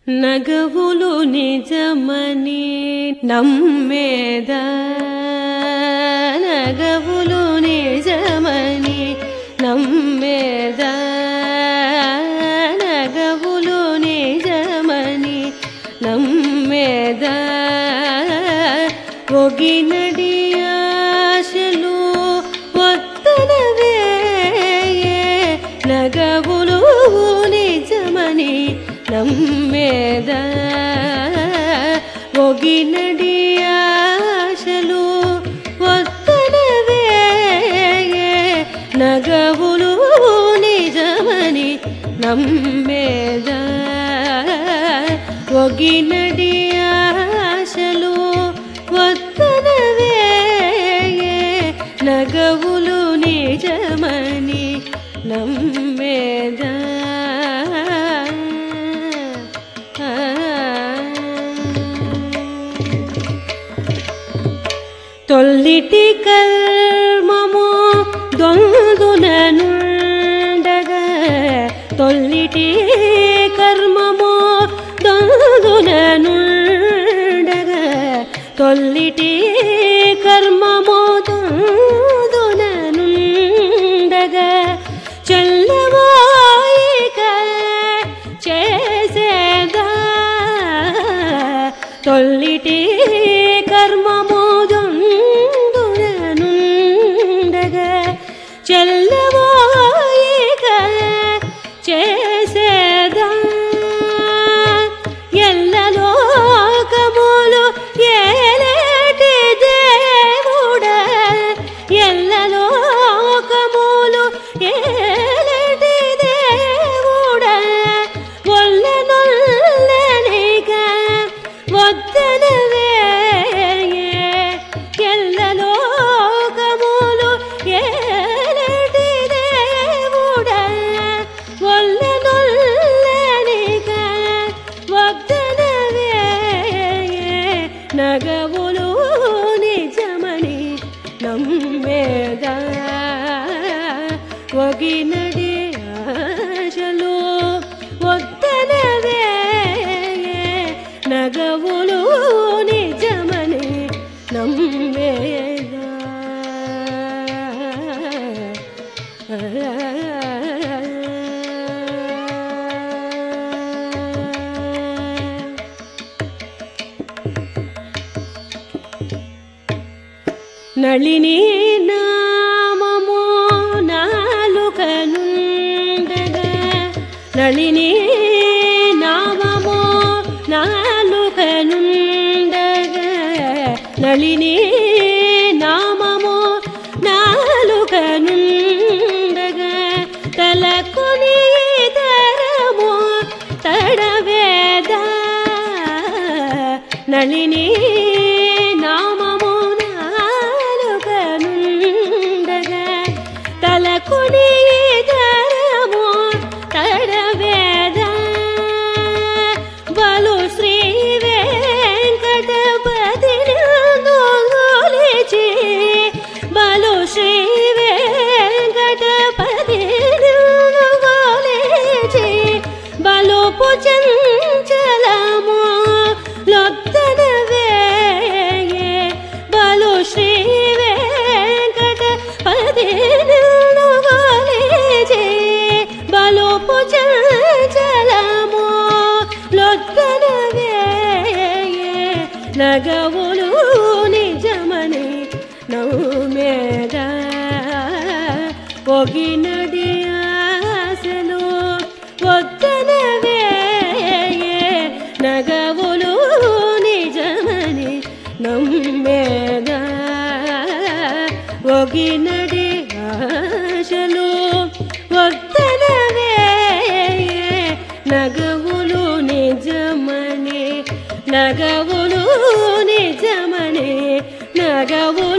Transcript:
నగవులు నిజమని నమ్మేద నగవులు నిజమని నమ్మేద నగవులు నిజమని నమ్మేద ఒగినడి ఆశలు ఒత్తనవే నగవులు నిజమని నమ్మేద ఒగినడి ఆశలు ఒత్తనవే నగవులు నిజమని నమ్మేద ఒగినడి ఆశలు ఒత్తనవే నగవులు నిజమని నమ్మేదా తొల్లిటి కర్మము దొందుననుండగా తొల్లిటి కర్మము దొందుననుండగా తొల్లిటి కర్మము దొందుననుండగా చెల్లవాయిక చేసేదా తొల్లిటి కర్మము దొందుననుండగా చెల్లవాయిక చేసేదా ఎల్లలోకములు ఏలేటి దేవుడా ఎల్లలోకములు ఏలేటి దేవుడా ఒల్లనొల్లనిక వద్దనవే ఎల్లలోకములు ఏలేటి దేవుడా ఒల్లనొల్లనిక వద్దనవే నగవులు నిజమని నమ్మేదా ఒగినడి ఆశలు వద్దనవే నగవులు నిజమని నమ్మేదా నళిని నామము నాలుకనుండగా నళిని నామము నాలుకనుండగా నళిని నామము నాలుకనుండగా తలకొని తరము తడవేదా నళిని నామము నాలుకనుండగా తలకుడి ధరము తడవేదా బలు శ్రీ వెంకటపతి నొలిచి బలు శ్రీ వెంకటపతి నొలిచి బలుపు చంచలము లొత్తనవే బలు శ్రీ వెంకటపతి నొలిచి బలుపు చంచలము లొత్తనవే నగవులు నిజమని నవ్వుమేద ఒగినడి ఆశలు వద్దనవే నగవులు నిజమని నమ్మేద ఒగినడి ఆశలు వద్దనవే నగవులు నిజమని నగవులు నిజమని నగవులు